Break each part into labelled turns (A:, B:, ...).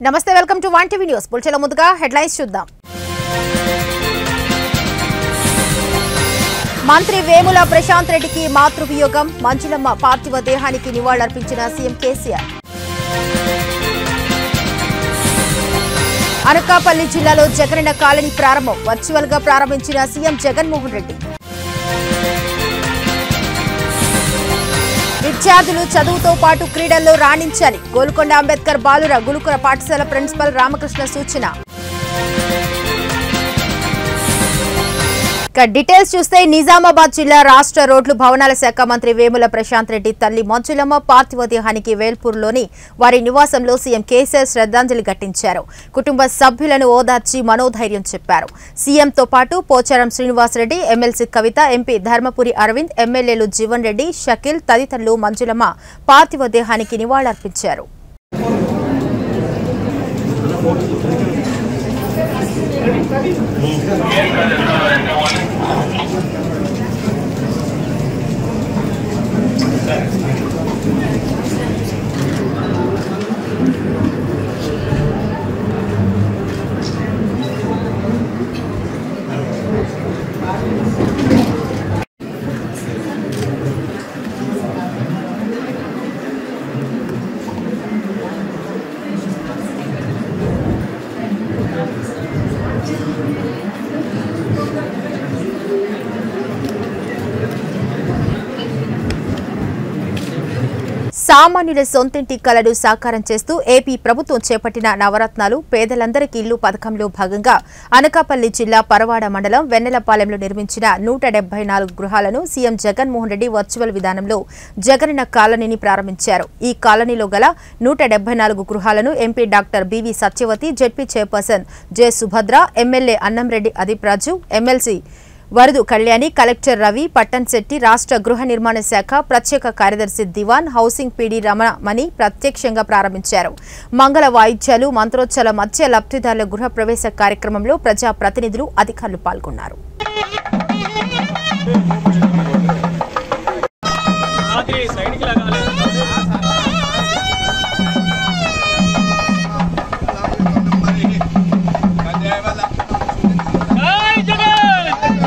A: నమస్తే welcome to one TV news బుల్చెల ముందుగా హెడ్లైన్స్ చూద్దాం మంత్రి వేముల ప్రశాంత్ రెడ్డికి మాతృవియోగం మంచులమ్మ పార్థివ దేహానికి నివాళులర్పించిన సీఎం కేసీఆర్ అనకాపల్లి జిల్లాలో జగనన్న కాలనీ ప్రారంభం వర్చువల్ గా ప్రారంభించిన సీఎం జగన్మోహన్ రెడ్డి విద్యార్థులు చదువుతో పాటు క్రీడల్లో రాణించాలి గోల్కొండ అంబేద్కర్ బాలుర గురుకుల పాఠశాల ప్రిన్సిపల్ రామకృష్ణ సూచన ఇక డీటెయిల్స్ చూస్తే నిజామాబాద్ జిల్లా రాష్ట్ర రోడ్లు భవనాల శాఖ మంత్రి వేముల ప్రశాంత్ రెడ్డి తల్లి మంచులమ్మ పార్థివ దేహానికి వేల్పూర్లోని వారి నివాసంలో సీఎం కేసీఆర్ శ్రద్ధాంజలి ఘటించారు కుటుంబ సభ్యులను ఓదార్చి మనోధైర్యం చెప్పారు సీఎంతో పాటు పోచారం శ్రీనివాసరెడ్డి ఎమ్మెల్సీ కవిత ఎంపీ ధర్మపురి అరవింద్ ఎమ్మెల్యేలు జీవన్ రెడ్డి షకీల్ తదితరులు మంజులమ్మ పార్థివ దేహానికి నివాళులర్పించారు సామాన్యుల సొంతింటి కలను సాకారం చేస్తూ ఏపీ ప్రభుత్వం చేపట్టిన నవరత్నాలు పేదలందరికీ ఇల్లు పథకంలో భాగంగా అనకాపల్లి జిల్లా పరవాడ మండలం వెన్నెలపాలెంలో నిర్మించిన నూట డెబ్బై నాలుగు గృహాలను సీఎం జగన్మోహన్ రెడ్డి వర్చువల్ విధానంలో జగనన్న కాలనీని ప్రారంభించారు ఈ కాలనీలో గల నూట డెబ్బై నాలుగు గృహాలను MP doctor B V Satyavathi ZP chairperson J Subhadra MLA Annamreddy Adeep Raju MLC Varadu Kalyani collector Ravi Pattanshetti రాష్ట్ర గృహ నిర్మాణ శాఖ ప్రత్యేక కార్యదర్శి దివాన్ హౌసింగ్ పీడీ రమణమణి ప్రత్యక్షంగా ప్రారంభించారు మంగళ వాయిద్యాలు మంత్రోచ్చల మధ్య లబ్ధిదారుల గృహ ప్రవేశ కార్యక్రమంలో ప్రజా ప్రతినిధులు అధికారులు పాల్గొన్నారు
B: అది సైడ్కి లగాలి జై జగన్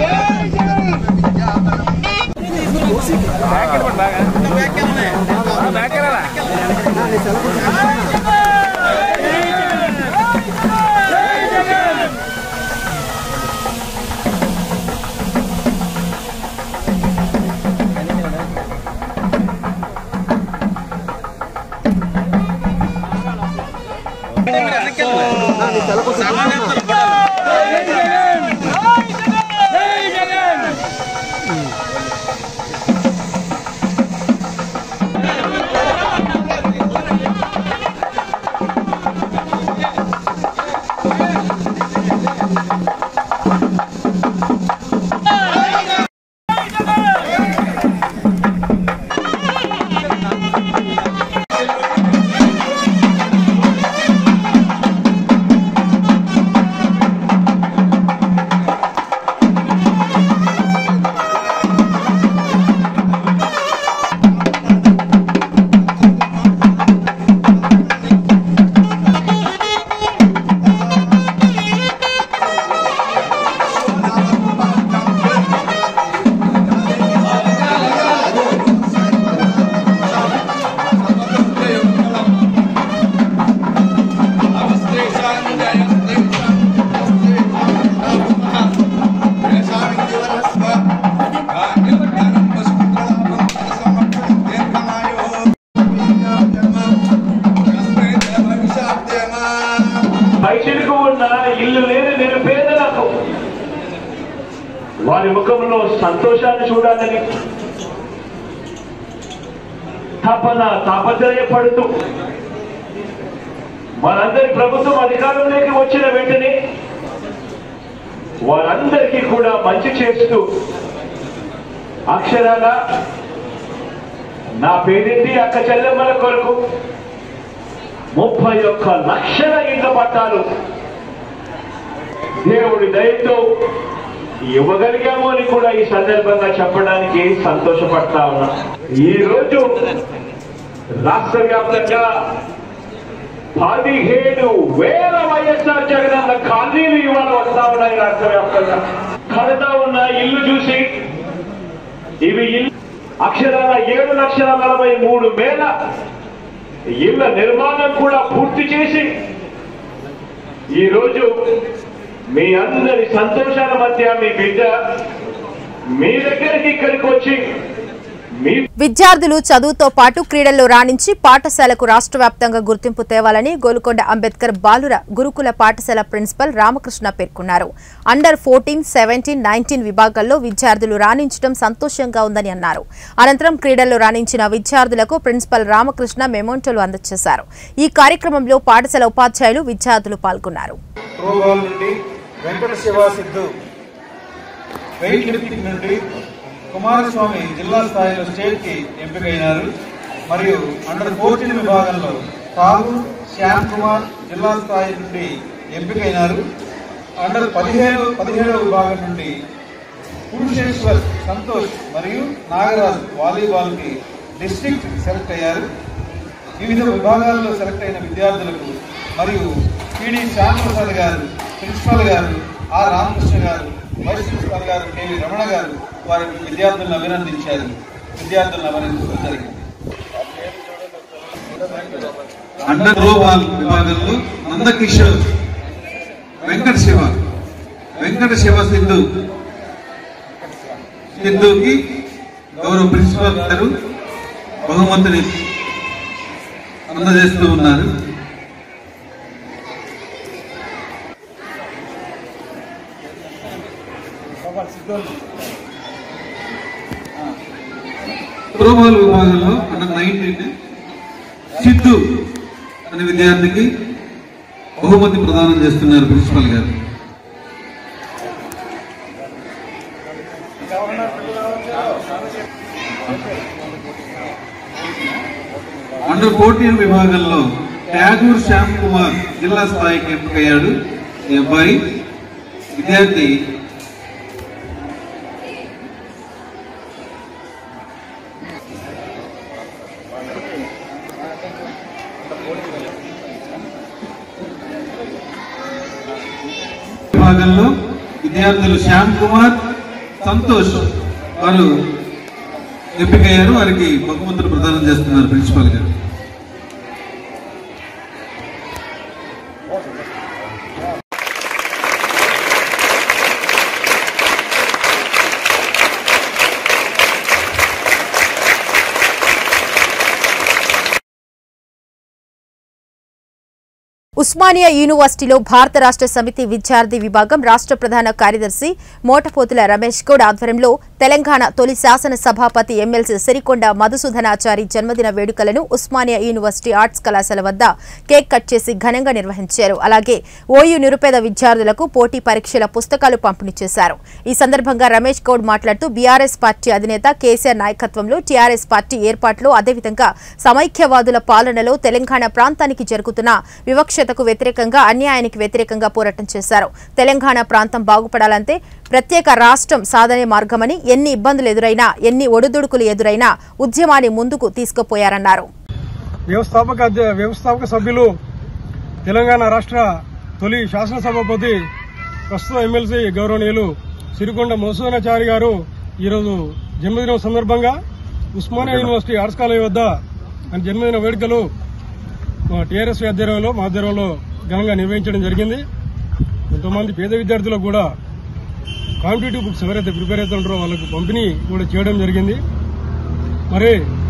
C: బయటకు ఉన్న ఇల్లు లేని నిరుపేదలకు వారి ముఖంలో సంతోషాన్ని చూడాలని తపన తాపత్రయపడుతూ మనందరి ప్రభుత్వం అధికారంలోకి వచ్చిన వెంటనే వారందరికీ కూడా మంచి చేస్తూ అక్షరాల నా పేరింటి అక్క చెల్లెమ్మల కొరకు ముప్పై ఒక్క లక్షల ఇండ్ల పట్టాలు దేవుడి దయతో ఇవ్వగలిగాము అని కూడా ఈ సందర్భంగా చెప్పడానికి సంతోషపడతా ఉన్నా ఈ రోజు రాష్ట్ర వ్యాప్తంగా పదిహేడు వేల వైఎస్ఆర్ జగనన్న ఖాళీలు ఇవాళ వస్తా ఉన్నాయి రాష్ట్ర వ్యాప్తంగా కడతా ఉన్న ఇల్లు చూసి ఇవి ఇల్లు అక్షరాల ఏడు లక్షల నలభై మూడు వేల ఇళ్ల నిర్మాణం కూడా పూర్తి చేసి ఈరోజు మీ అందరి సంతోషాల మధ్య మీ బిడ్డ మీ దగ్గరికి ఇక్కడికి వచ్చి మీ
A: విద్యార్థులు చదువుతో పాటు క్రీడల్లో రాణించి పాఠశాలకు రాష్ట్ర వ్యాప్తంగా గుర్తింపు తేవాలని గోల్కొండ అంబేద్కర్ బాలుర గురుకుల పాఠశాల ప్రిన్సిపల్ రామకృష్ణ పేర్కొన్నారు అండర్ ఫోర్టీన్ సెవెంటీన్ నైన్టీన్ విభాగాల్లో విద్యార్థులు రాణించడం సంతోషంగా ఉందని అన్నారు అనంతరం క్రీడల్లో రాణించిన విద్యార్థులకు ప్రిన్సిపల్ రామకృష్ణ మెమోంటోలు అందజేశారు ఈ కార్యక్రమంలో పాఠశాల ఉపాధ్యాయులు విద్యార్థులు పాల్గొన్నారు
D: త్రోబాల్ నుండి వెంకట శివ సిద్ధు వెయిట్ లిఫ్టింగ్ నుండి కుమారస్వామి జిల్లా స్థాయిలో స్టేట్ కి ఎంపికైనారు మరియు అండర్ ఫోర్టీన్ విభాగంలో ఠాగూర్ శ్యామ్ కుమార్ జిల్లా స్థాయి నుండి ఎంపికైనారు అండర్ పదిహేను పదిహేడవ విభాగం నుండి పురుషేశ్వర్ సంతోష్ మరియు నాగరాజ్ వాలీబాల్ కి డిస్ట్రిక్ట్ సెలెక్ట్ అయ్యారు వివిధ విభాగాల్లో సెలెక్ట్ అయిన విద్యార్థులకు మరియు పిడి శ్యామప్రసాద్ గారు ప్రిన్సిపాల్ గారు ఆర్ రామకృష్ణ గారు వైస్ ప్రిన్సిపాల్ గారు కేవి రమణ గారు వారి విద్యార్థులను అభినందించారు విద్యార్థులను అభినందించడం జరిగింది అండర్ గ్లోబల్ విభాగంలో నందకిషోర్ వెంకట శివ వెంకట శివ సింధు సింధుకి గౌరవ ప్రిన్సిపాల్ గారు బహుమతిని అందజేస్తూ ఉన్నారు త్రోబాల్ విభాగంలో అండర్ నైన్టీన్ సిద్ధు అనే విద్యార్థికి బహుమతి ప్రదానం చేస్తున్నారు ప్రిన్సిపల్ గారు అండర్ ఫోర్టీన్ విభాగంలో ట్యాగూర్ శ్యామ్ కుమార్ జిల్లా స్థాయికి ఎంపికయ్యాడు ఈ అబ్బాయి విద్యార్థి విభాగంలో విద్యార్థులు శ్యామ్ కుమార్ సంతోష్ వారు ఎంపికయ్యారు వారికి బహుమతులు ప్రదానం చేస్తున్నారు ప్రిన్సిపాల్ గారు
A: ఉస్మానియా యూనివర్సిటీలో భారత రాష్ట్ర సమితి విద్యార్థి విభాగం రాష్ట్ర ప్రధాన కార్యదర్శి మోటపోతుల రమేష్ గౌడ్ ఆధ్వర్యంలో తెలంగాణ తొలి శాసన సభాపతి ఎమ్మెల్సీ సిరికొండ మధుసూదనాచారి జన్మదిన వేడుకలను ఉస్మానియా యూనివర్సిటీ ఆర్ట్స్ కళాశాల వద్ద కేక్ కట్ చేసి ఘనంగా నిర్వహించారు అలాగే ఓయూ నిరుపేద విద్యార్థులకు పోటీ పరీక్షల పుస్తకాలు పంపిణీ చేశారు ఈ సందర్భంగా రమేష్ గౌడ్ మాట్లాడుతూ బీఆర్ఎస్ పార్టీ అధినేత కేసీఆర్ నాయకత్వంలో టీఆర్ఎస్ పార్టీ ఏర్పాటులో అదేవిధంగా సమైక్యవాదుల పాలనలో తెలంగాణ ప్రాంతానికి జరుగుతున్న వివక్షతకు వ్యతిరేకంగా అన్యాయానికి వ్యతిరేకంగా పోరాటం చేశారు తెలంగాణ ప్రాంతం బాగుపడాలంటే ప్రత్యేక రాష్ట్రం సాధనే మార్గమని ఎన్ని ఇబ్బందులు ఎదురైనా ఎన్ని ఒడిదుడుకులు ఎదురైనా ఉద్యమాన్ని ముందుకు తీసుకుపోయారన్నారు
E: వ్యవస్థాపక అధ్య- వ్యవస్థాపక సభ్యులు తెలంగాణ రాష్ట్ర తొలి శాసనసభాపతి ప్రస్తుత ఎమ్మెల్సీ గౌరవనీయులు సిరికొండ మధుసూదనాచారి గారు ఈరోజు జన్మదినం సందర్భంగా ఉస్మానియా యూనివర్సిటీ ఆర్ట్స్ కాలేజ్ వద్ద ఆయన జన్మదిన వేడుకలు మా టీఆర్ఎస్ ఆధ్వర్యంలో మా ఆధ్వర్యంలో ఘనంగా నిర్వహించడం జరిగింది ఎంతోమంది పేద విద్యార్థులకు కూడా కాంపిటేటివ్ బుక్స్ ఎవరైతే ప్రిపేర్ అవుతుంటారో వాళ్ళకు పంపిణీ కూడా చేయడం జరిగింది మరి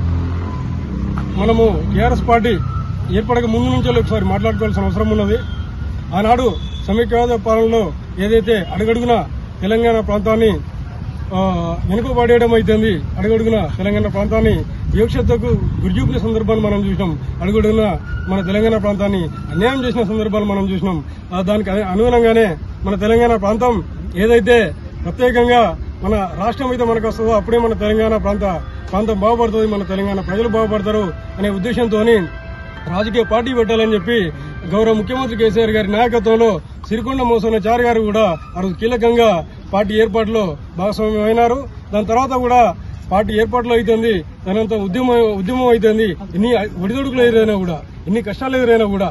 E: మనము టీఆర్ఎస్ పార్టీ ఏర్పడక ముందు నుంచే ఒకసారి మాట్లాడుకోవాల్సిన అవసరం ఉన్నది ఆనాడు సమైక్యవాద పాలనలో ఏదైతే అడుగడుగున తెలంగాణ ప్రాంతాన్ని ఆ, వెనుకబడేయడం అయితేంది అడుగడుగున తెలంగాణ ప్రాంతాన్ని వివక్షతకు గురిచూపిన సందర్భాన్ని మనం చూసినాం అడుగడుగున మన తెలంగాణ ప్రాంతాన్ని అన్యాయం చేసిన సందర్భాలు మనం చూసినాం ఆ, దానికి అను- అనుగుణంగానే మన తెలంగాణ ప్రాంతం ఏదైతే ప్రత్యేకంగా మన రాష్ట్రం అయితే మనకు వస్తుందో అప్పుడే మన తెలంగాణ ప్రాంత ప్రాంతం బాగుపడుతుంది మన తెలంగాణ ప్రజలు బాగుపడతారు అనే ఉద్దేశంతో రాజకీయ పార్టీ పెట్టాలని చెప్పి గౌరవ ముఖ్యమంత్రి కేసీఆర్ గారి నాయకత్వంలో సిరికొండ మోసనాచారి గారు కూడా ఆ రోజు కీలకంగా పార్టీ ఏర్పాటులో భాగస్వామ్యం అయినారు దాని తర్వాత కూడా పార్టీ ఏర్పాటులో అవుతుంది దానంత ఉద్యమం ఉద్యమం అవుతుంది ఎన్ని ఒడిదొడుకులు ఎదురైనా కూడా ఎన్ని కష్టాలు ఎదురైనా కూడా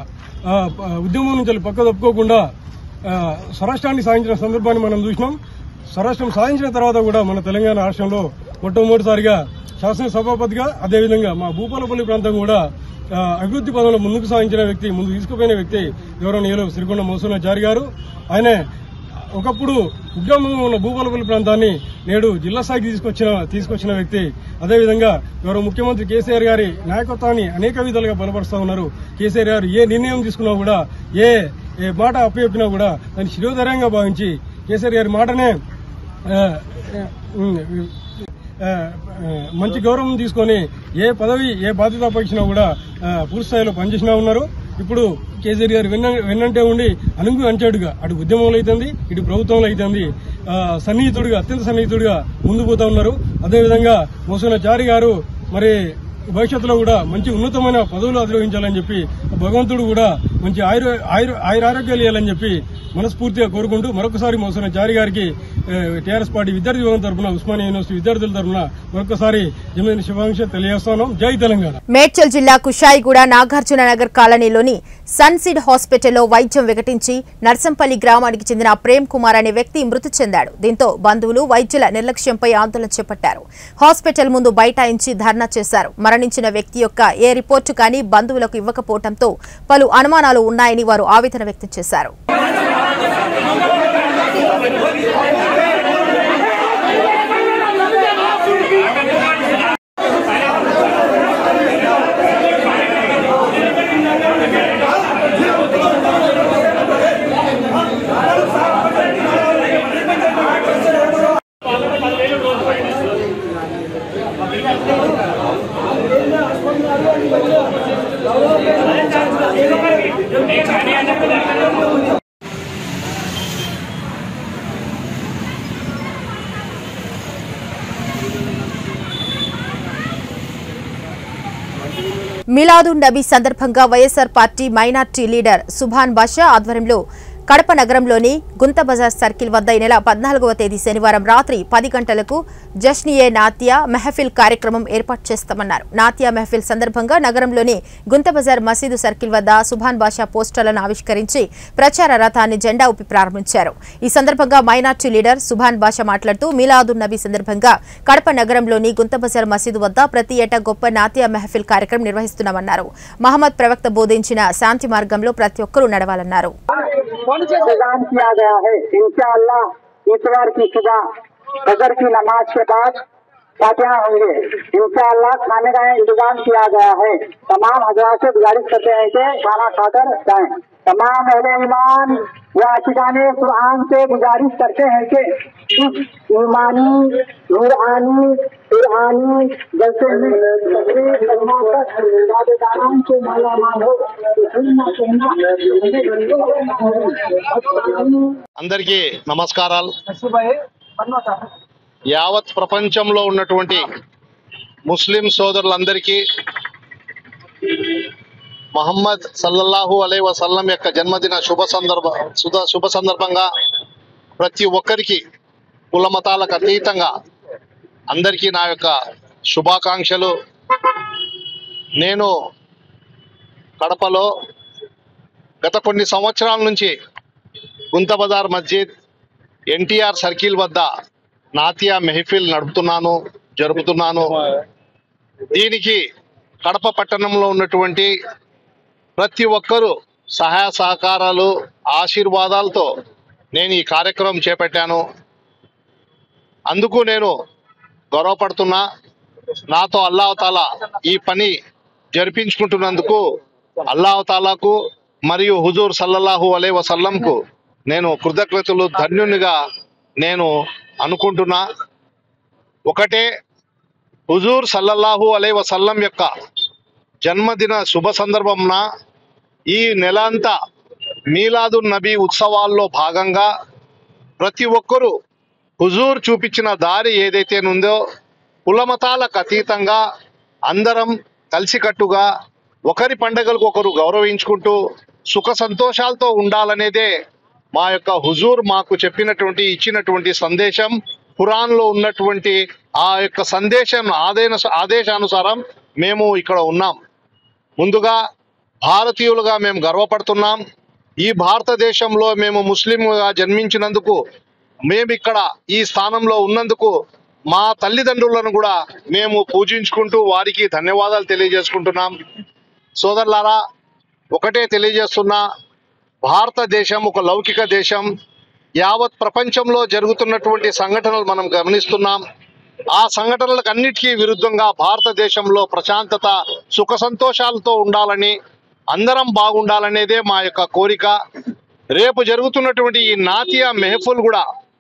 E: ఆ, ప- ఉద్యమం నుంచి పక్క తప్పుకోకుండా ఆ, స్వరాష్ట్రాన్ని సాధించిన సందర్భాన్ని మనం చూసినాం స్వరాష్ట్రం సాధించిన తర్వాత కూడా మన తెలంగాణ రాష్ట్రంలో మొట్టమొదటిసారిగా శాసనసభాపతిగా అదేవిధంగా మా భూపాలపల్లి ప్రాంతం కూడా ఆ, అభివృద్ధి పదంలో ముందుకు సాగించిన వ్యక్తి ముందు తీసుకుపోయిన వ్యక్తి గౌరవనీయులు శ్రీకొండ మోసనాచారి గారు ఆయనే ఒకప్పుడు ఉద్యమంగా ఉన్న భూపాలపల్లి ప్రాంతాన్ని నేడు జిల్లా స్థాయికి తీసుకొచ్చిన తీసుకొచ్చిన వ్యక్తి అదేవిధంగా గౌరవ ముఖ్యమంత్రి కేసీఆర్ గారి నాయకత్వాన్ని అనేక విధాలుగా బలపరుస్తా ఉన్నారు కేసీఆర్ గారు ఏ నిర్ణయం తీసుకున్నా కూడా ఏ ఏ మాట అప్పచెప్పినా కూడా దాన్ని శిరోధైర్యంగా భావించి కేసీఆర్ గారి మాటనే ఆ, ఉమ్, ఆ, ఆ, మంచి గౌరవం తీసుకొని ఏ పదవి ఏ బాధ్యత అప్పగించినా కూడా ఆ, పూర్తి స్థాయిలో పనిచేసినా ఉన్నారు ఇప్పుడు కేసీఆర్ గారు వెన్న వెన్నంటే ఉండి అనుగు అంచాడుగా అటు ఉద్యమంలో అవుతుంది ఇటు ప్రభుత్వంలో అవుతుంది ఆ, సన్నిహితుడిగా అత్యంత సన్నిహితుడిగా ముందు పోతా ఉన్నారు అదేవిధంగా మోసన చారి గారు మరి భవిష్యత్తులో కూడా మంచి ఉన్నతమైన పదవులు అధిరోహించాలని చెప్పి భగవంతుడు కూడా మంచి ఆయుర ఆయుర ఆయురారోగ్యాలు ఇవ్వాలని చెప్పి మనస్ఫూర్తిగా కోరుకుంటూ మరొకసారి మోసన చారి గారికి టీఆర్ఎస్ పార్టీ విద్యార్థి విభాగం తరఫున ఉస్మానియా యూనివర్సిటీ విద్యార్థుల తరఫున మరొకసారి జమీన్ శుభాకాంక్ష తెలియజేస్తున్నాం జై తెలంగాణ
A: మేడ్చల్ జిల్లా కుషాయిగూడ నాగార్జున నగర్ కాలనీలోని సన్సిడ్ హాస్పిటల్లో వైద్యం వికటించి నర్సంపల్లి గ్రామానికి చెందిన ప్రేమ్ కుమార్ అనే వ్యక్తి మృతి చెందాడు దీంతో బంధువులు వైద్యుల నిర్లక్ష్యంపై ఆందోళన చేపట్టారు హాస్పిటల్ ముందు బైఠాయించి ధర్నా చేశారు మరణించిన వ్యక్తి యొక్క ఏ రిపోర్టు కానీ బంధువులకు ఇవ్వకపోవడంతో పలు అనుమానాలు ఉన్నాయని వారు ఆవేదన వ్యక్తం చేశారు మిలాదున్ నబీ సందర్భంగా YSR party minority leader Subhan Basha ఆధ్వర్యంలో కడప నగరంలోని గుంత బజార్ సర్కిల్ వద్ద ఈ నెల పద్నాలుగవ తేదీ శనివారం రాత్రి పది గంటలకు జష్నియే నాత్య మెహఫిల్ కార్యక్రమం ఏర్పాటు చేస్తామన్నారు నాత్య మెహఫిల్ సందర్భంగా నగరంలోని గుంత బజార్ మసీదు సర్కిల్ వద్ద సుభాన్ బాషా పోస్టర్లను ఆవిష్కరించి ప్రచార రథాన్ని జెండా ఊపి ప్రారంభించారు ఈ సందర్భంగా మైనార్టీ లీడర్ సుభాన్ బాషా మాట్లాడుతూ మిలాదున్ నబీ సందర్భంగా కడప నగరంలోని గుంత బజార్ మసీదు వద్ద ప్రతి ఏటా గొప్ప నాత్య మెహఫిల్ కార్యక్రమం నిర్వహిస్తున్నామన్నారు మహమ్మద్ ప్రవక్త బోధించిన శాంతి మార్గంలో ప్రతి ఒక్కరూ నడవాలన్నారు
F: इंतजाम किया गया है इंशाअल्लाह इतवार की सुबह फजर की नमाज के बाद फातिहा होंगे इंशाअल्लाह खाने का इंतजाम किया गया है तमाम हजरात से गुजारिश करते हैं कि खाना खाकर जाएं तमाम अहले ईमान व आशिकान कुरान से गुजारिश करते हैं कि इस ईमानी नूरानी कुरानी जैसे में तकरीर कलमा तक इबादतान से मालामाल हो सुनना कहना
G: అందరికీ నమస్కారాలు యావత్ ప్రపంచంలో ఉన్నటువంటి ముస్లిం సోదరులందరికీ మహమ్మద్ సల్లల్లాహు అలై వసల్లం యొక్క జన్మదిన శుభ సందర్భ శుభ శుభ సందర్భంగా ప్రతి ఒక్కరికి కులమతాలకు అతీతంగా అందరికీ నా యొక్క శుభాకాంక్షలు నేను కడపలో గత కొన్ని సంవత్సరాల నుంచి గుంత బజార్ మస్జిద్ ఎన్టీఆర్ సర్కిల్ వద్ద నాతియా మెహఫిల్ నడుపుతున్నాను జరుపుతున్నాను దీనికి కడప పట్టణంలో ఉన్నటువంటి ప్రతి ఒక్కరూ సహాయ సహకారాలు ఆశీర్వాదాలతో నేను ఈ కార్యక్రమం చేపట్టాను అందుకు నేను గౌరవపడుతున్నా నాతో అల్లాహతాలా ఈ పని జరిపించుకుంటున్నందుకు అల్లాహతాలాకు మరియు హుజూర్ సల్లల్లాహు అలై వసల్లంకు నేను కృతజ్ఞతలు ధన్యునిగా నేను అనుకుంటున్నా ఒకటే హుజూర్ సల్లల్లాహు అలై వసల్లం యొక్క జన్మదిన శుభ సందర్భంన ఈ నెల అంతా మీలాదున్ నబీ ఉత్సవాల్లో భాగంగా ప్రతి ఒక్కరూ హుజూర్ చూపించిన దారి ఏదైతే ఉందో కులమతాలకు అతీతంగా అందరం కలిసికట్టుగా ఒకరి పండగలకు ఒకరు గౌరవించుకుంటూ సుఖ సంతోషాలతో ఉండాలనేదే మా యొక్క హుజూర్ మాకు చెప్పినటువంటి ఇచ్చినటువంటి సందేశం ఖురాన్లో ఉన్నటువంటి ఆ యొక్క సందేశం ఆదేశ ఆదేశానుసారం మేము ఇక్కడ ఉన్నాం ముందుగా భారతీయులుగా మేము గర్వపడుతున్నాం ఈ భారతదేశంలో మేము ముస్లింగా జన్మించినందుకు మేము ఇక్కడ ఈ స్థానంలో ఉన్నందుకు మా తల్లిదండ్రులను కూడా మేము పూజించుకుంటూ వారికి ధన్యవాదాలు తెలియజేసుకుంటున్నాం సోదరులారా ఒకటే తెలియజేస్తున్నా భారతదేశం ఒక లౌకిక దేశం యావత్ ప్రపంచంలో జరుగుతున్నటువంటి సంఘటనలు మనం గమనిస్తున్నాం ఆ సంఘటనలకు అన్నిటికీ విరుద్ధంగా భారతదేశంలో ప్రశాంతత సుఖ సంతోషాలతో ఉండాలని అందరం బాగుండాలనేదే మా యొక్క కోరిక రేపు జరుగుతున్నటువంటి ఈ నాతియా మెహఫుల్ కూడా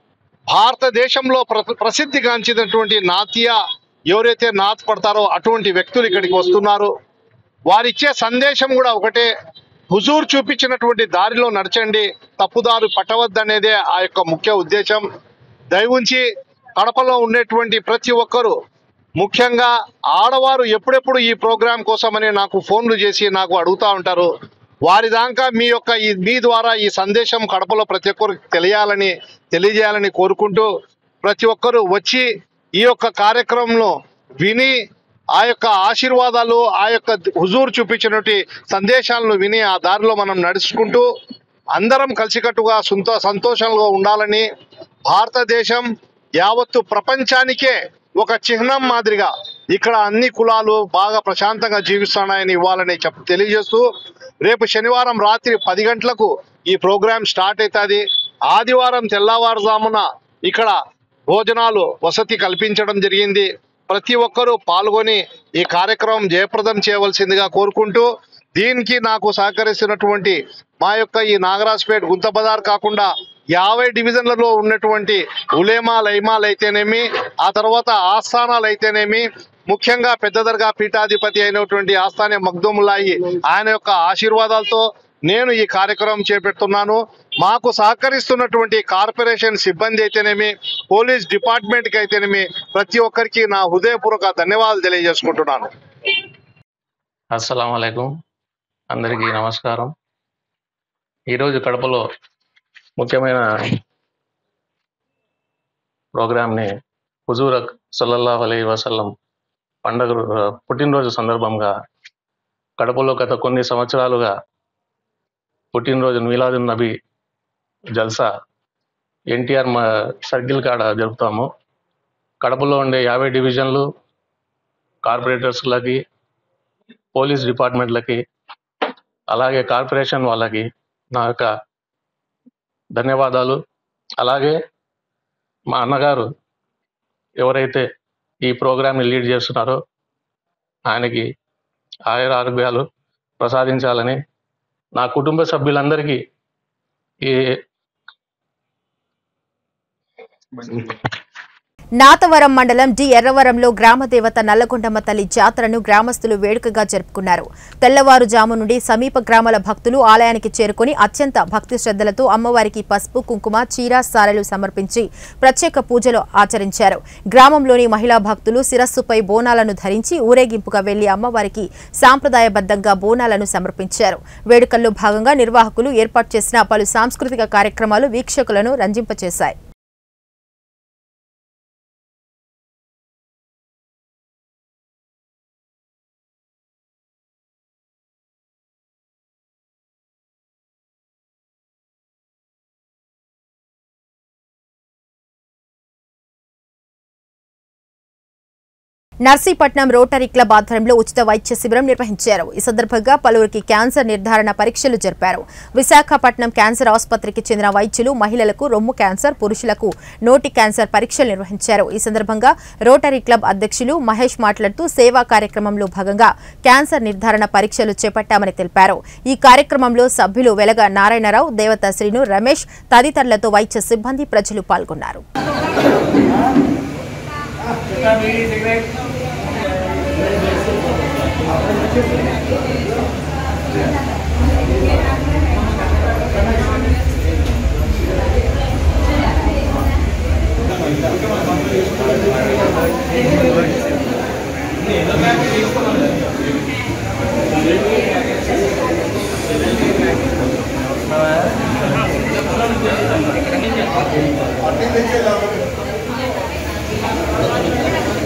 G: భారతదేశంలో ప్ర ప్రసిద్ధిగాంచినటువంటి నాతియా ఎవరైతే నాత్ పడతారో అటువంటి వ్యక్తులు ఇక్కడికి వస్తున్నారు వారిచ్చే సందేశం కూడా ఒకటే హుజూర్ చూపించినటువంటి దారిలో నడచండి తప్పుదారు పట్టవద్దనేదే ఆ యొక్క ముఖ్య ఉద్దేశం దయవుంచి కడపలో ఉండేటువంటి ప్రతి ఒక్కరూ ముఖ్యంగా ఆడవారు ఎప్పుడెప్పుడు ఈ ప్రోగ్రాం కోసమని నాకు ఫోన్లు చేసి నాకు అడుగుతా ఉంటారు వారి దాకా మీ యొక్క ఈ మీ ద్వారా ఈ సందేశం కడపలో ప్రతి ఒక్కరికి తెలియాలని తెలియజేయాలని కోరుకుంటూ ప్రతి ఒక్కరూ వచ్చి ఈ యొక్క కార్యక్రమంలో విని ఆ యొక్క ఆశీర్వాదాలు ఆ యొక్క హుజూర్ చూపించినటువంటి సందేశాలను విని ఆ దారిలో మనం నడుచుకుంటూ అందరం కలిసికట్టుగా సంతో సంతోషంగా ఉండాలని భారతదేశం యావత్తు ప్రపంచానికే ఒక చిహ్నం మాదిరిగా ఇక్కడ అన్ని కులాలు బాగా ప్రశాంతంగా జీవిస్తున్నాయని ఇవ్వాలని చెప్ తెలియజేస్తూ రేపు శనివారం రాత్రి పది గంటలకు ఈ ప్రోగ్రాం స్టార్ట్ అవుతుంది ఆదివారం తెల్లవారుజామున ఇక్కడ భోజనాలు వసతి కల్పించడం జరిగింది ప్రతి ఒక్కరూ పాల్గొని ఈ కార్యక్రమం జయప్రదం చేయవలసిందిగా కోరుకుంటూ దీనికి నాకు సహకరిస్తున్నటువంటి మా యొక్క ఈ నాగరాజ్పేట్ గుంత బజార్ కాకుండా యాభై డివిజన్లలో ఉన్నటువంటి ఉలేమా లైమాలు అయితేనేమి ఆ తర్వాత ఆస్థానాలు అయితేనేమి ముఖ్యంగా పెద్ద దర్గా పీఠాధిపతి అయినటువంటి ఆస్థానే మగ్దుముల్లాయి ఆయన యొక్క ఆశీర్వాదాలతో నేను ఈ కార్యక్రమం చేపడుతున్నాను మాకు సహకరిస్తున్నటువంటి కార్పొరేషన్ సిబ్బంది అయితేనేమి పోలీస్ డిపార్ట్మెంట్కి అయితేనేమి ప్రతి ఒక్కరికి నా హృదయపూర్వక ధన్యవాదాలు తెలియజేసుకుంటున్నాను
H: అస్సలం అయికం అందరికీ నమస్కారం ఈరోజు కడపలో ముఖ్యమైన ప్రోగ్రామ్ని హుజూర్ సల్లల్లాహు అలై వసల్లం పండగ రో- పుట్టినరోజు సందర్భంగా కడపలో గత కొన్ని సంవత్సరాలుగా పుట్టినరోజు మీలాదున్ నబీ జల్సా ఎన్టీఆర్ మా సర్కిల్ కాడ జరుపుతాము కడపలో ఉండే యాభై డివిజన్లు కార్పొరేటర్స్లకి పోలీస్ డిపార్ట్మెంట్లకి అలాగే కార్పొరేషన్ వాళ్ళకి నా యొక్క ధన్యవాదాలు అలాగే మా అన్నగారు ఎవరైతే ఈ ప్రోగ్రామ్ని లీడ్ చేస్తున్నారో ఆయనకి ఆయుర ఆరోగ్యాలు ప్రసాదించాలని నా కుటుంబ సభ్యులందరికీ ఈ
A: నాతవరం మండలం డి ఎర్రవరంలో గ్రామదేవత నల్లగొండమ్మ తల్లి జాతరను గ్రామస్తులు వేడుకగా జరుపుకున్నారు తెల్లవారుజాము నుండి సమీప గ్రామాల భక్తులు ఆలయానికి చేరుకుని అత్యంత భక్తి శ్రద్ధలతో అమ్మవారికి పసుపు కుంకుమ చీర సారెలు సమర్పించి ప్రత్యేక పూజలు ఆచరించారు గ్రామంలోని మహిళా భక్తులు శిరస్సుపై బోనాలను ధరించి ఊరేగింపుగా వెళ్లి అమ్మవారికి సాంప్రదాయబద్ధంగా బోనాలను సమర్పించారు వేడుకల్లో భాగంగా నిర్వాహకులు ఏర్పాటు చేసిన పలు సాంస్కృతిక కార్యక్రమాలు వీక్షకులను రంజింపచేశాయి నర్సీపట్నం రోటరీ క్లబ్ ఆధ్వర్యంలో ఉచిత వైద్య శిబిరం నిర్వహించారు ఈ సందర్భంగా పలువురికి క్యాన్సర్ నిర్ధారణ పరీక్షలు జరిపారు విశాఖపట్నం క్యాన్సర్ ఆసుపత్రికి చెందిన వైద్యులు మహిళలకు రొమ్ము క్యాన్సర్ పురుషులకు నోటి క్యాన్సర్ పరీక్షలు నిర్వహించారు ఈ సందర్భంగా రోటరీ క్లబ్ అధ్యక్షులు మహేష్ మాట్లాడుతూ సేవా కార్యక్రమంలో భాగంగా క్యాన్సర్ నిర్ధారణ పరీక్షలు చేపట్టామని తెలిపారు ఈ కార్యక్రమంలో సభ్యులు వెలగ నారాయణరావు దేవత శ్రీను రమేష్ తదితరులతో వైద్య సిబ్బంది ప్రజలు పాల్గొన్నారు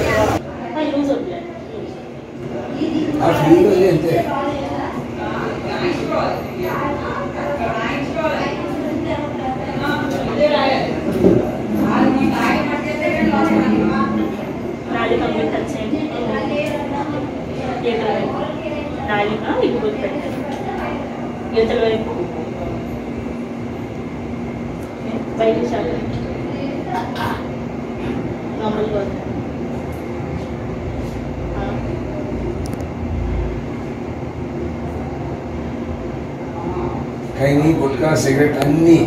I: ఆ ఫీల్డ్ అంతే రాజు కంప్లీట్ టచ్ చేయండి ఇవతల వైపు రాజుగా ఇది గుర్తు పెట్టండి ఇవతల వైపు బయట షాప్ మామూలుగా వద్దు. ఆ.
J: ఖైనీ గుట్కా సిగరెట్ అన్ని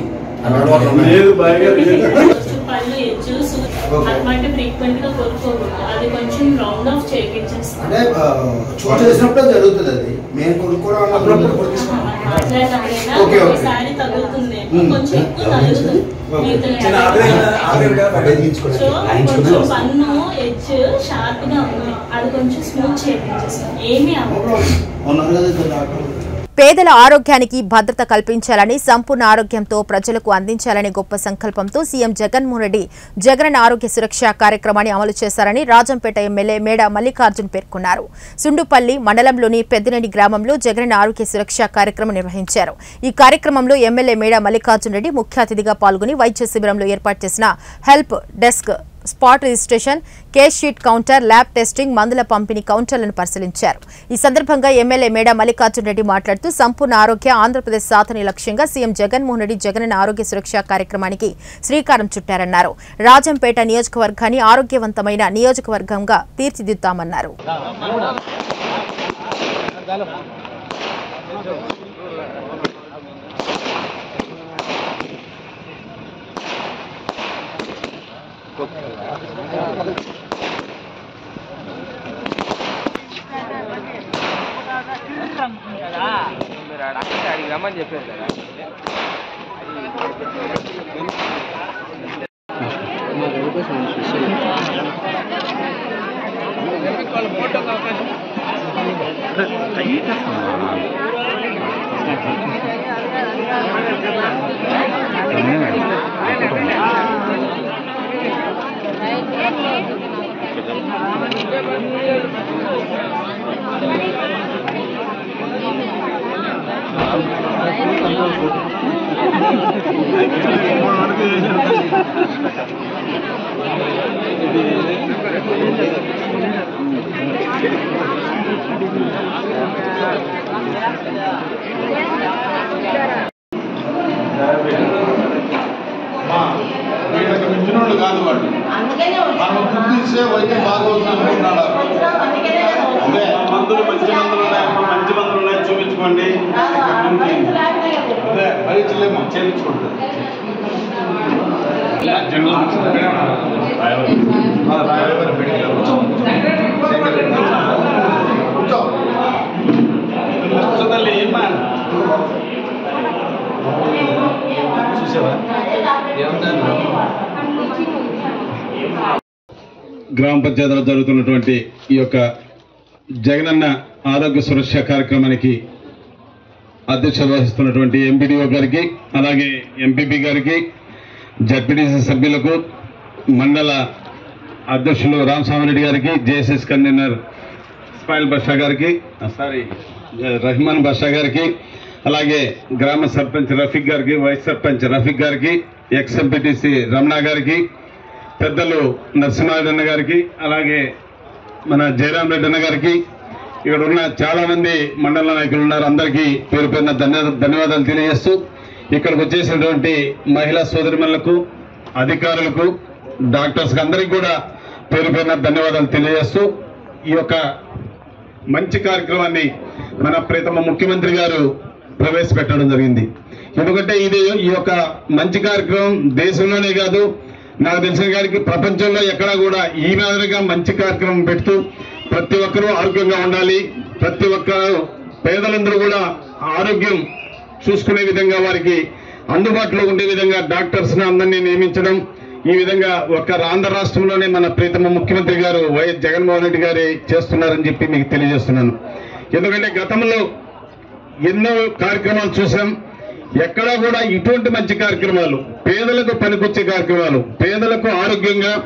I: ఫస్ట్ పళ్ళు ఎచ్చు అటువంటి ఫ్రీక్వెంట్ గా కొనుక్కోకూడదు అది కొంచెం రౌండ్ ఆఫ్ చేయించేస్తాం
J: అంటే చూడ చేసినప్పుడే జరుగుతుంది అది మేము కొనుక్కోవడం అన్నప్పుడు కొనుక్కోవడం.
I: అట్లా నాకైనా
J: ఓకే, ఓకే.
I: ఒకసారి తగులుతుంది
J: మ్మ్.
I: కొంచెం ఎక్కువ తగులుతుంది మిగతా
J: చిన్న ఆపరేషన్- ఆపరేషన్ పడ్డది తీయించుకోండి.
I: సో
J: రాయించుకోండి.
I: కొంచెం పన్ను ఎడ్జ్ షార్ప్ గా ఉంది అది కొంచెం స్మూత్ చేయించేస్తాం ఏమీ అవ్వదు
J: ఉన్నారు కదా ఇద్దరు డాక్టర్లు.
A: పేదల ఆరోగ్యానికి భద్రత కల్పించాలని సంపూర్ణ ఆరోగ్యంతో ప్రజలకు అందించాలనే గొప్ప సంకల్పంతో సీఎం జగన్మోహన్ రెడ్డి జగన్ ఆరోగ్య సురక్ష కార్యక్రమాన్ని అమలు చేశారని రాజంపేట ఎమ్మెల్యే మేడ మల్లికార్జున్ పేర్కొన్నారు సుండుపల్లి మండలంలోని పెద్దనేని గ్రామంలో జగన్ ఆరోగ్య సురక్ష కార్యక్రమం నిర్వహించారు ఈ కార్యక్రమంలో ఎమ్మెల్యే మేడ మల్లికార్జున్ రెడ్డి ముఖ్య అతిథిగా పాల్గొని వైద్య శిబిరంలో ఏర్పాటు చేసిన help desk spot registration case sheet counter lab testing మందుల పంపిణీ కౌంటర్లను పరిశీలించారు ఈ సందర్భంగా ఎమ్మెల్యే మేడ మల్లికార్జున్ రెడ్డి మాట్లాడుతూ సంపూర్ణ ఆరోగ్య ఆంధ్రప్రదేశ్ సాధన లక్ష్యంగా సీఎం జగన్మోహన్ రెడ్డి జగన్ ఆరోగ్య సురక్ష కార్యక్రమానికి శ్రీకారం చుట్టారన్నారు రాజంపేట నియోజకవర్గాన్ని ఆరోగ్యవంతమైన నియోజకవర్గంగా తీర్చిదిద్దామన్నారు
D: వీళ్ళకి మించినోళ్ళు కాదు వాళ్ళు మనం గుర్తించే వైద్యం బాగోతుంది అనుకుంటున్నాడు అదే మందులు మంచి మందులు ఉన్నాయి మంచి మందులు ఉన్నాయి చూపించుకోండి అదే భరించలేము చేయించుకుంటారు కూర్చోదల్లి ఏమ్మా చూసావా గ్రామ పంచాయతీలో జరుగుతున్నటువంటి ఈ యొక్క జగనన్న ఆరోగ్య సురక్ష కార్యక్రమానికి అధ్యక్షత వహిస్తున్నటువంటి ఎంపీడీఓ గారికి అలాగే ఎంపీపీ గారికి జడ్పీటీసీ సభ్యులకు మండల అధ్యక్షులు రామస్వామిరెడ్డి గారికి జేఎస్ఎస్ కన్వీనర్ ఇస్మాయిల్ బాషా గారికి సారీ రహమాన్ బాషా గారికి అలాగే గ్రామ సర్పంచ్ రఫీక్ గారికి వైస్ సర్పంచ్ రఫీక్ గారికి ఎక్స్ ఎంపీటీసీ రమణ గారికి పెద్దలు నరసింహారెడ్డి అన్న గారికి అలాగే మన జయరాం రెడ్డి అన్న గారికి ఇక్కడ ఉన్న చాలా మంది మండల నాయకులు ఉన్నారు అందరికీ పేరు పేరున ధన్య- ధన్యవాదాలు తెలియజేస్తూ ఇక్కడికి వచ్చేసినటువంటి మహిళా సోదరిమణులకు అధికారులకు డాక్టర్స్ అందరికీ కూడా పేరు పేరున ధన్యవాదాలు తెలియజేస్తూ ఈ యొక్క మంచి కార్యక్రమాన్ని మన ప్రీతమ ముఖ్యమంత్రి గారు ప్రవేశపెట్టడం జరిగింది ఎందుకంటే ఇది ఈ యొక్క మంచి కార్యక్రమం దేశంలోనే కాదు నాకు తెలిసిన గారికి ప్రపంచంలో ఎక్కడా కూడా ఈ మాదిరిగా మంచి కార్యక్రమం పెడుతూ ప్రతి ఒక్కరూ ఆరోగ్యంగా ఉండాలి ప్రతి ఒక్కరు పేదలందరూ కూడా ఆరోగ్యం చూసుకునే విధంగా వారికి అందుబాటులో ఉండే విధంగా డాక్టర్స్ అందరినీ నియమించడం ఈ విధంగా ఒక ఆంధ్ర రాష్ట్రంలోనే మన ప్రీతమ ముఖ్యమంత్రి గారు వైఎస్ జగన్మోహన్ రెడ్డి గారి చేస్తున్నారని చెప్పి మీకు తెలియజేస్తున్నాను ఎందుకంటే గతంలో ఎన్నో కార్యక్రమాలు చూసాం ఎక్కడా కూడా ఇటువంటి మంచి కార్యక్రమాలు పేదలకు పనికొచ్చే కార్యక్రమాలు పేదలకు ఆరోగ్యంగా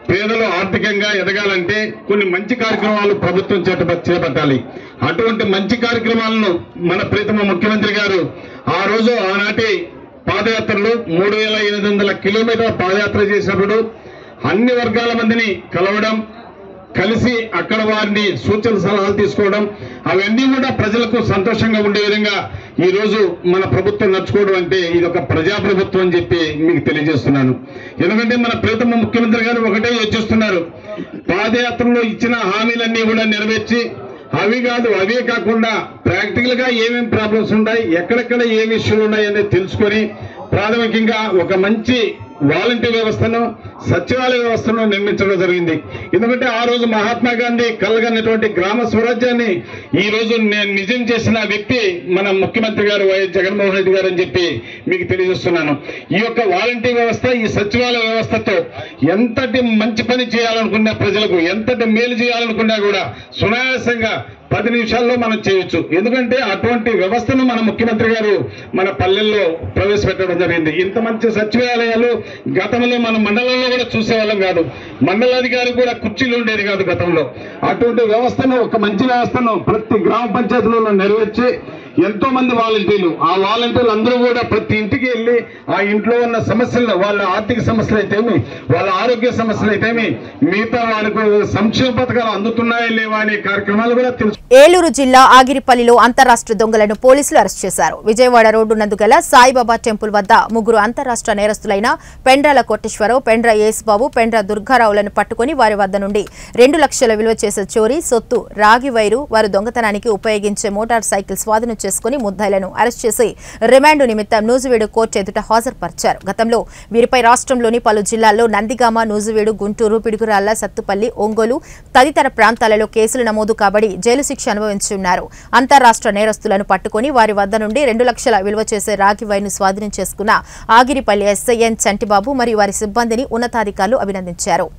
K: పేదలు ఆర్థికంగా ఎదగాలంటే కొన్ని మంచి కార్యక్రమాలు ప్రభుత్వం చేప- చేపట్టాలి అటువంటి మంచి కార్యక్రమాలను మన ప్రీతమ ముఖ్యమంత్రి గారు ఆ రోజు ఆనాటి పాదయాత్రలు మూడు వేల ఎనిమిది వందల కిలోమీటర్ల పాదయాత్ర చేసినప్పుడు అన్ని వర్గాల మందిని కలవడం కలిసి అక్కడ వారిని సూచన సలహాలు తీసుకోవడం అవన్నీ కూడా ప్రజలకు సంతోషంగా ఉండే విధంగా ఈ రోజు మన ప్రభుత్వం నడుచుకోవడం అంటే ఇది ఒక ప్రజాప్రభుత్వం అని చెప్పి మీకు తెలియజేస్తున్నాను ఎందుకంటే మన ప్రీతమ ముఖ్యమంత్రి గారు ఒకటే యోచిస్తున్నారు పాదయాత్రలో ఇచ్చిన హామీలన్నీ కూడా నెరవేర్చి అవి కాదు అవే కాకుండా ప్రాక్టికల్ గా ఏమేమి ప్రాబ్లమ్స్ ఉన్నాయి ఎక్కడెక్కడ ఏ విషయాలు ఉన్నాయి అనేది తెలుసుకొని ప్రాథమికంగా ఒక మంచి వాలంటీర్ వ్యవస్థను సచివాలయ వ్యవస్థను నిర్మించడం జరిగింది ఎందుకంటే ఆ రోజు మహాత్మా గాంధీ కలగన్నటువంటి గ్రామ స్వరాజ్యాన్ని ఈ రోజు నేను నిజం చేసిన వ్యక్తి మన ముఖ్యమంత్రి గారు వైఎస్ జగన్మోహన్ రెడ్డి గారు అని చెప్పి మీకు తెలియజేస్తున్నాను ఈ యొక్క వాలంటీర్ వ్యవస్థ ఈ సచివాలయ వ్యవస్థతో ఎంతటి మంచి పని చేయాలనుకున్నా ప్రజలకు ఎంతటి మేలు చేయాలనుకున్నా కూడా సునాయాసంగా పది నిమిషాల్లో మనం చేయొచ్చు ఎందుకంటే అటువంటి వ్యవస్థను మన ముఖ్యమంత్రి గారు మన పల్లెల్లో ప్రవేశపెట్టడం జరిగింది ఇంత మంచి సచివాలయాలు గతంలో మన మండలంలో కూడా చూసేవాళ్ళం కాదు మండలాధికారి కూడా కుర్చీలు ఉండేది కాదు గతంలో అటువంటి వ్యవస్థను ఒక మంచి వ్యవస్థను ప్రతి గ్రామ పంచాయతీలలో నెరవేర్చి ఎంతో మంది వాలంటీర్లు ఆ వాలంటీర్లు అందరూ కూడా ప్రతి ఇంటికి వెళ్ళి ఆ ఇంట్లో ఉన్న సమస్యలు వాళ్ళ ఆర్థిక సమస్యలు అయితేమి వాళ్ళ ఆరోగ్య సమస్యలు అయితేమి మిగతా వాళ్ళకు సంక్షేమ పథకాలు అందుతున్నాయా లేవా అనే కార్యక్రమాలు కూడా తెలుసు
A: ఏలూరు జిల్లా ఆగిరిపల్లిలో అంతరాష్ట్ర దొంగలను పోలీసులు అరెస్ట్ చేశారు విజయవాడ రోడ్డు నందు గల సాయిబాబా టెంపుల్ వద్ద ముగ్గురు అంతరాష్ట్ర నేరస్తులైన పెండ్రాల కోటేశ్వరరావు పెండ్ర యేసుబాబు పెండ్ర దుర్గారావులను పట్టుకుని వారి వద్ద నుండి రెండు లక్షల విలువ చేసే చోరీ సొత్తు రాగి వైరు వారు దొంగతనానికి ఉపయోగించే మోటార్ సైకిల్ స్వాధీనం చేసుకుని ముద్దాయిలను అరెస్ట్ చేసి రిమాండ్ నిమిత్తం నూజివీడు కోర్టు ఎదుట హాజరుపరిచారు గతంలో వీరిపై రాష్ట్రంలోని పలు జిల్లాల్లో నందిగామ నూజివీడు గుంటూరు పిడుగురాళ్ల సత్తుపల్లి ఒంగోలు తదితర ప్రాంతాలలో కేసులు నమోదు కాబడి జైలు శిక్ష అనుభవించి ఉన్నారు అంతరాష్ట్ర నేరస్తులను పట్టుకుని వారి వద్ద నుండి రెండు లక్షల విలువ చేసే రాగి వైను స్వాధీనం చేసుకున్న ఆగిరిపల్లి ఎస్ఐఎన్ చంటిబాబు మరియు వారి సిబ్బందిని ఉన్నతాధికారులు అభినందించారు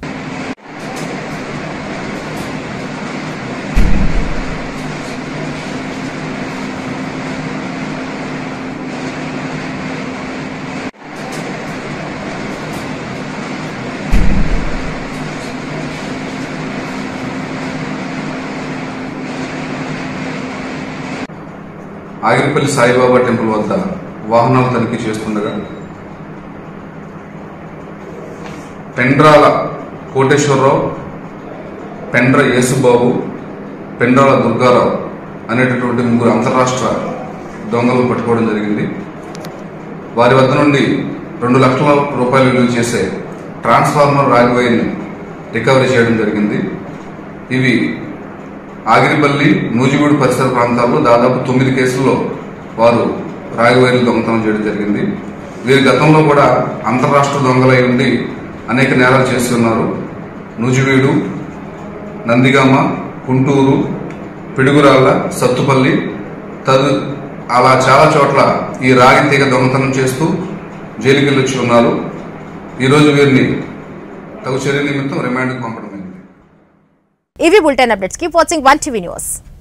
L: ఆగిరిపల్లి సాయిబాబా టెంపుల్ వద్ద వాహనాలు తనిఖీ చేస్తుండగా పెండ్రాల కోటేశ్వరరావు పెండ్ర యేసుబాబు పెండ్రాల దుర్గారావు అనేటటువంటి ముగ్గురు అంతరాష్ట్ర దొంగలను పట్టుకోవడం జరిగింది వారి వద్ద నుండి రెండు లక్షల రూపాయలు విలువ చేసే ట్రాన్స్ఫార్మర్ రాగివైర్ని రికవరీ చేయడం జరిగింది ఇవి ఆగిరిపల్లి నూజివీడు పరిసర ప్రాంతాల్లో దాదాపు తొమ్మిది కేసుల్లో వారు రాగివైర్లు దొంగతనం చేయడం జరిగింది వీరి గతంలో కూడా అంతరాష్ట్ర దొంగలై ఉండి అనేక నేరాలు చేస్తున్నారు నూజివీడు నందిగామ గుంటూరు పిడుగురాళ్ళ సత్తుపల్లి తదు అలా చాలా చోట్ల ఈ రాగి తీగ దొంగతనం చేస్తూ జైలుకి వెళ్ళొచ్చి ఉన్నారు ఈరోజు వీరిని తగు చర్య నిమిత్తం రిమాండ్కి పంపడం
A: ఇవి bulletin updates keep watching one TV news